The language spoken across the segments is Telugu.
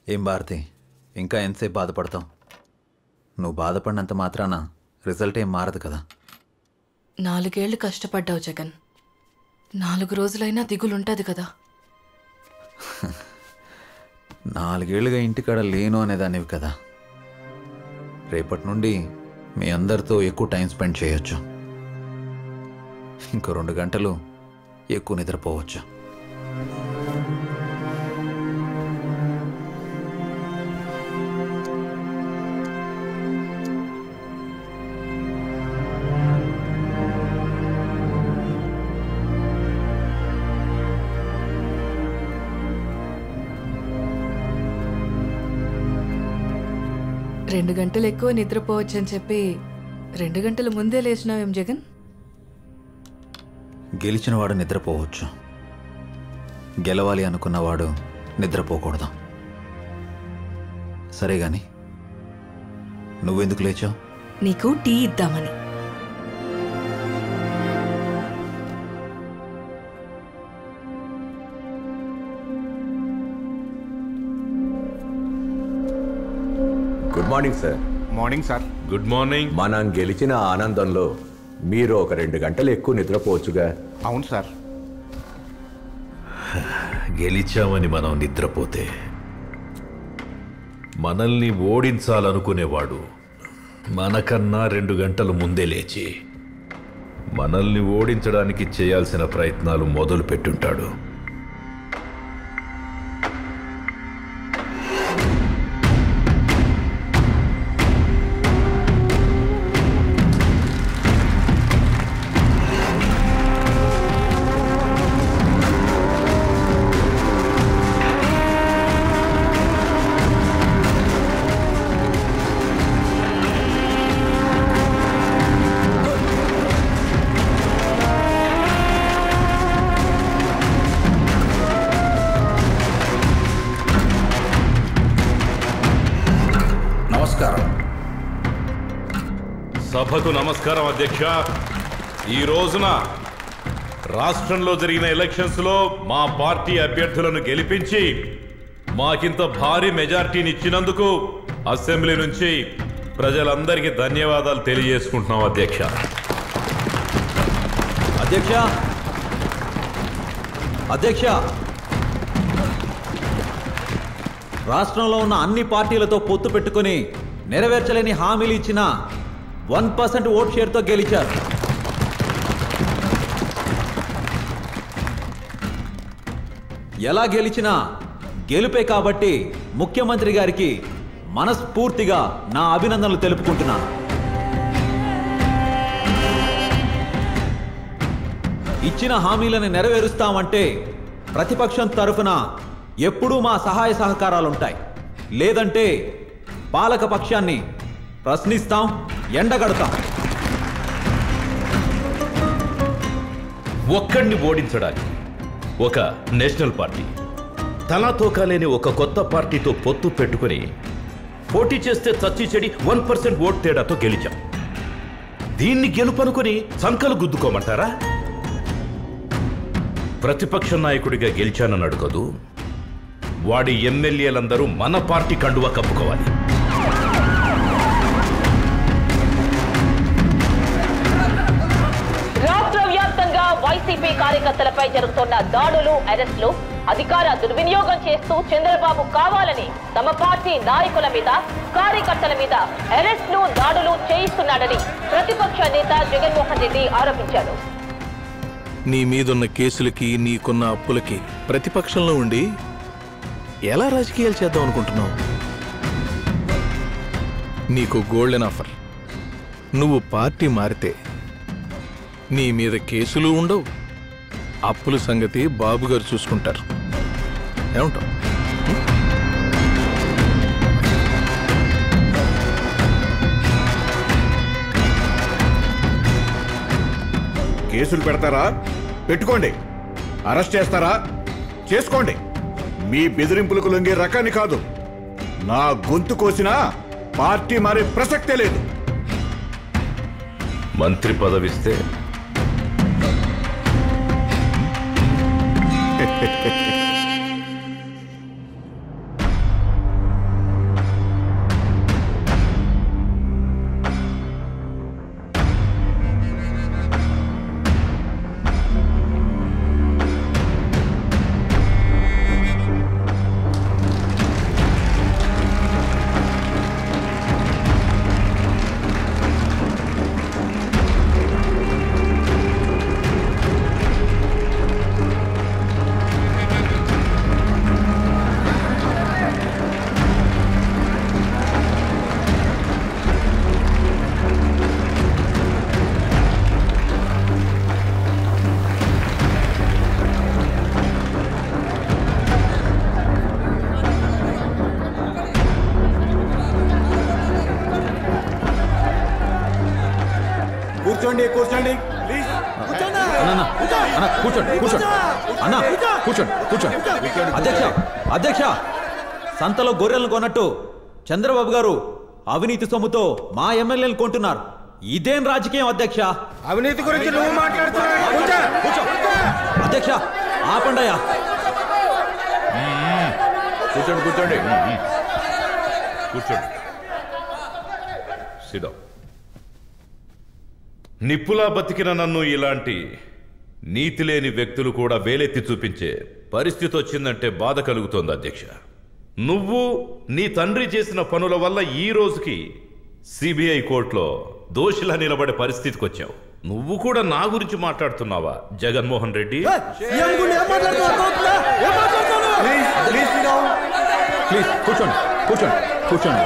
ఏం భారతి ఇంకా ఎంతసేపు బాధపడతావు నువ్వు బాధపడినంత మాత్రాన రిజల్ట్ ఏం మారదు కదా నాలుగేళ్లు కష్టపడ్డావు జగన్ నాలుగు రోజులైనా దిగులుంటది కదా నాలుగేళ్లుగా ఇంటికాడ లేను అనేదానివి కదా రేపటి నుండి మీ అందరితో ఎక్కువ టైం స్పెండ్ చేయొచ్చు ఇంకో రెండు గంటలు ఎక్కువ నిద్రపోవచ్చు రెండు గంటలు ఎక్కువ నిద్రపోవచ్చని చెప్పి రెండు గంటల ముందే లేచినావేం జగన్ గెలిచినవాడు నిద్రపోవచ్చు గెలవాలి అనుకున్నవాడు నిద్రపోకూడదు సరే గాని నువ్వెందుకు లేచావు నీకు టీ ఇద్దామని good morning sir morning sir good morning మనం గెలిచిన ఆనందంలో మీరు ఒక రెండు గంటలు ఎక్కువ నిద్రపోవచ్చుగా అవును సార్ గెలిచామని మనం నిద్రపోతే మనల్ని ఓడించాలనుకునేవాడు మనకన్నా రెండు గంటలు ముందే లేచి మనల్ని ఓడించడానికి చేయాల్సిన ప్రయత్నాలు మొదలు పెట్టుంటాడు నమస్కారం సభకు నమస్కారం అధ్యక్ష ఈ రోజున రాష్ట్రంలో జరిగిన ఎలక్షన్స్ లో మా పార్టీ అభ్యర్థులను గెలిపించి మాకింత భారీ మెజార్టీని ఇచ్చినందుకు అసెంబ్లీ నుంచి ప్రజలందరికీ ధన్యవాదాలు తెలియజేసుకుంటున్నాం అధ్యక్ష అధ్యక్ష అధ్యక్ష రాష్ట్రంలో ఉన్న అన్ని పార్టీలతో పొత్తు పెట్టుకుని నెరవేర్చలేని హామీలు ఇచ్చిన వన్ పర్సెంట్ ఓట్ షేర్తో గెలిచారు ఎలా గెలిచినా గెలుపే కాబట్టి ముఖ్యమంత్రి గారికి మనస్ఫూర్తిగా నా అభినందనలు తెలుపుకుంటున్నాను ఇచ్చిన హామీలను నెరవేరుస్తామంటే ప్రతిపక్షం తరఫున ఎప్పుడూ మా సహాయ సహకారాలుంటాయి లేదంటే పాలక పక్షాన్ని ప్రశ్నిస్తాం ఎండగడతాం ఒక్కడిని ఓడించడానికి ఒక నేషనల్ పార్టీ తలాతోకా లేని ఒక కొత్త పార్టీతో పొత్తు పెట్టుకుని పోటీ చేస్తే చచ్చి చెడి వన్ పర్సెంట్ ఓట్ తేడాతో గెలిచాం దీన్ని గెలుపనుకుని సంకలు గుద్దుకోమంటారా ప్రతిపక్ష నాయకుడిగా గెలిచానని అడగదు వాడి ఎమ్మెల్యేలందరూ మన పార్టీ కండువా కప్పుకోవాలి రాష్ట్ర వ్యాప్తంగా వైసీపీ కార్యకర్తలపై జరుగుతున్న దాడులు అరెస్టులు అధికార దుర్వినియోగం చేస్తూ చంద్రబాబు కావాలని తమ పార్టీ నాయకుల మీద కార్యకర్తల మీద అరెస్టులు దాడులు చేయిస్తున్నాడని ప్రతిపక్ష నేత జగన్మోహన్ రెడ్డి ఆరోపించారు నీ మీదున్న కేసులకి నీకున్న అప్పులకి ప్రతిపక్షంలో ఉండి ఎలా రాజకీయాలు చేద్దాం అనుకుంటున్నావు నీకు గోల్డెన్ ఆఫర్ నువ్వు పార్టీ మారితే నీ మీద కేసులు ఉండవు అప్పుల సంగతి బాబు గారు చూసుకుంటారు ఏమంటావు కేసులు పెడతారా పెట్టుకోండి అరెస్ట్ చేస్తారా చేసుకోండి మీ బెదిరింపులకు లొంగే రకాన్ని కాదు నా గొంతు కోసినా పార్టీ మారే ప్రసక్తే లేదు మంత్రి పదవిస్తే అన్న, అన్న, కూర్చోండి కూర్చోండి అన్న కూర్చోండి కూర్చోండి అధ్యక్ష అధ్యక్ష సంతలో గొర్రెలను కొన్నట్టు చంద్రబాబు గారు అవినీతి సొమ్ముతో మా ఎమ్మెల్యేలు కొంటున్నారు ఇదేం రాజకీయం అధ్యక్ష అవినీతి గురించి నువ్వు మాట్లాడుతున్నావు కూర్చో. కూర్చో అధ్యక్ష ఆపండయ్యా కూర్చోండి కూర్చోండి కూర్చోండి సిద్ధం నిప్పులా బతికిన నన్ను ఇలాంటి నీతి లేని వ్యక్తులు కూడా వేలెత్తి చూపించే పరిస్థితి వచ్చిందంటే బాధ కలుగుతోంది అధ్యక్ష నువ్వు నీ తండ్రి చేసిన పనుల వల్ల ఈ రోజుకి సిబిఐ కోర్టులో దోషిలా నిలబడే పరిస్థితికి వచ్చావు నువ్వు కూడా నా గురించి మాట్లాడుతున్నావా జగన్మోహన్ రెడ్డి ప్లీజ్ కూర్చోండి కూర్చోండి కూర్చోండి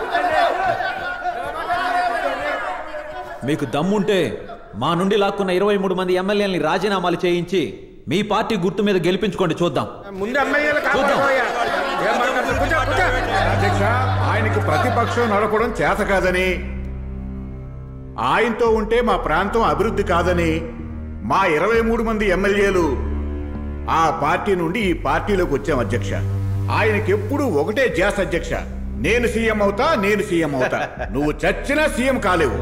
మీకు దమ్ముంటే మా నుండి లాక్కున్న ఇరవై మూడు మంది ఎమ్మెల్యేలని రాజీనామాలు చేయించి మీ పార్టీ గుర్తు మీద గెలిపించుకోండి చూద్దాం ముందు ఎమ్మెల్యేలు కాపాడుకోయా ఏం మాట్లాడుతున్నావు? కూర్చో, కూర్చో. అధ్యక్ష ఆయనకి ప్రతిపక్షం నడపడం చేత కాదని ఆయనతో ఉంటే మా ప్రాంతం అభివృద్ధి కాదని మా ఇరవై మూడు మంది ఎమ్మెల్యేలు ఆ పార్టీ నుండి ఈ పార్టీలోకి వచ్చాం అధ్యక్ష ఆయనకి ఎప్పుడు ఒకటే జాస్ అధ్యక్ష నేను సీఎం అవుతా నేను సీఎం అవుతా నువ్వు చచ్చినా సీఎం కాలేవు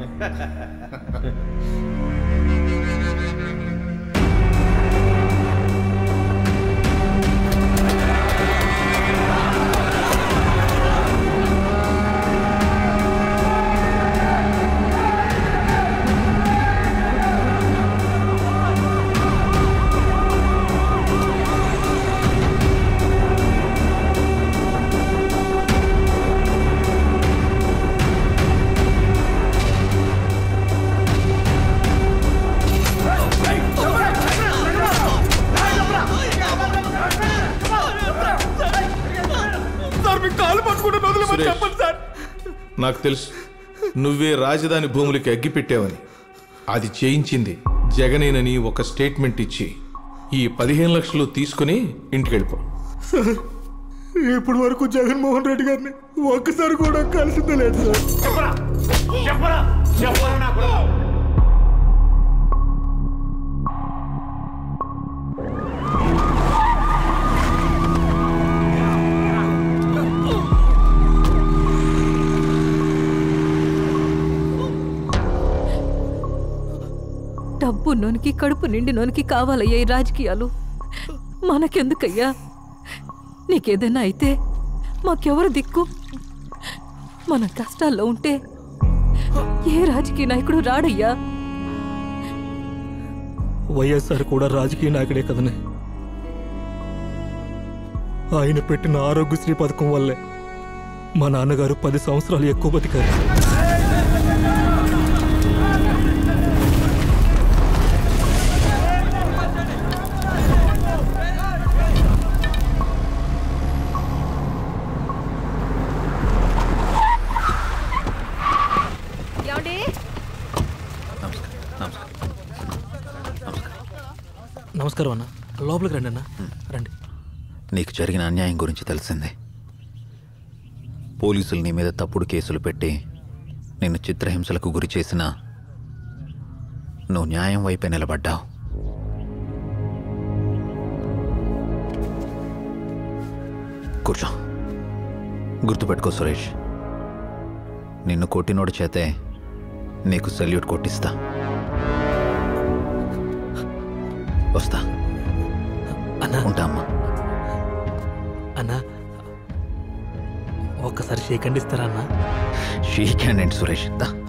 సురేష్, నాకు తెలుసు నువ్వే రాజధాని భూములకి అగ్గి పెట్టావని అది చేయించింది జగనేనని ఒక స్టేట్మెంట్ ఇచ్చి ఈ పదిహేను లక్షలు తీసుకుని ఇంటికి వెళ్ళిపో ఇప్పటి వరకు జగన్మోహన్ రెడ్డి గారిని ఒక్కసారి కూడా కలిసిందే లేదు సార్ డబ్బు నోనికి కడుపు నిండి నోనికి కావాలయ్యా ఈ రాజకీయాలు మనకెందుకయ్యా నీకేదైనా అయితే మాకెవరు దిక్కు మనం కష్టాల్లో ఉంటే ఏ రాజకీయ నాయకుడు రాడయ్యా వైఎస్ఆర్ కూడా రాజకీయ నాయకుడే కదనే ఆయన పెట్టిన ఆరోగ్యశ్రీ పథకం వల్లే మా నాన్నగారు పది సంవత్సరాలు ఎక్కువ బతికారు నమస్కారం అన్న లోపలికి రండి అన్న రండి నీకు జరిగిన అన్యాయం గురించి తెలిసిందే పోలీసులు నీ మీద తప్పుడు కేసులు పెట్టి నిన్ను చిత్రహింసలకు గురి చేసిన నువ్వు న్యాయం వైపే నిలబడ్డావు కూర్చో గుర్తుపెట్టుకో సురేష్ నిన్ను కొట్టినోడు చేతే నీకు సెల్యూట్ కొట్టిస్తా వస్తా అన్నా ఉంటా అమ్మా అన్నా ఒక్కసారి షేక్ అండ్ ఇస్తారా అన్నా షీక్ హ్యాండ్ ఏంటి సురేష్ దా